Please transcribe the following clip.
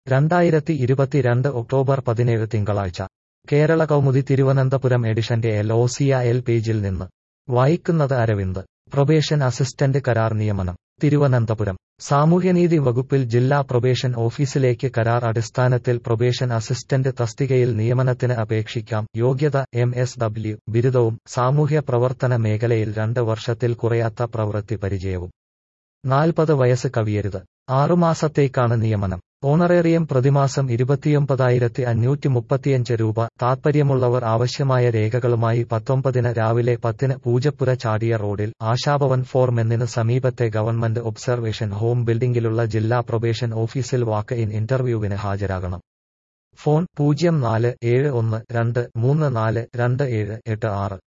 രണ്ടായിരത്തി ഇരുപത്തിരണ്ട് ഒക്ടോബർ പതിനേഴ് തിങ്കളാഴ്ച കേരള കൗമുദി തിരുവനന്തപുരം എഡിഷന്റെ എൽ ഒ സി എൽ പേജിൽ നിന്ന് വായിക്കുന്നത് അരവിന്ദ് പ്രൊബേഷൻ അസിസ്റ്റന്റ് കരാർ നിയമനം തിരുവനന്തപുരം സാമൂഹ്യനീതി വകുപ്പിൽ ജില്ലാ പ്രൊബേഷൻ ഓഫീസിലേക്ക് കരാർ അടിസ്ഥാനത്തിൽ പ്രൊബേഷൻ അസിസ്റ്റന്റ് തസ്തികയിൽ നിയമനത്തിന് അപേക്ഷിക്കാം യോഗ്യത എം എസ് ഡബ്ല്യു ബിരുദവും സാമൂഹ്യ പ്രവർത്തന മേഖലയിൽ രണ്ട് വർഷത്തിൽ കുറയാത്ത പ്രവൃത്തി പരിചയവും നാൽപ്പത് വയസ്സ് കവിയരുത് ആറുമാസത്തേക്കാണ് നിയമനം ഓണറേറിയം പ്രതിമാസം ഇരുപത്തിയൊമ്പതായിരത്തി അഞ്ഞൂറ്റി മുപ്പത്തിയഞ്ച് രൂപ താത്പര്യമുള്ളവർ ആവശ്യമായ രേഖകളുമായി പത്തൊമ്പതിന് രാവിലെ പത്തിന് പൂജപ്പുര ചാടിയ റോഡിൽ ആശാഭവൻ ഫോർമെന്നിന് സമീപത്തെ ഗവൺമെന്റ് ഒബ്സർവേഷൻ ഹോം ബിൽഡിംഗിലുള്ള ജില്ലാ പ്രൊബേഷൻ ഓഫീസിൽ വാക്ക് ഇൻ ഇന്റർവ്യൂവിന് ഹാജരാകണം ഫോൺ പൂജ്യം നാല് ഏഴ് ഒന്ന് രണ്ട് മൂന്ന് നാല് രണ്ട് ഏഴ് എട്ട് ആറ്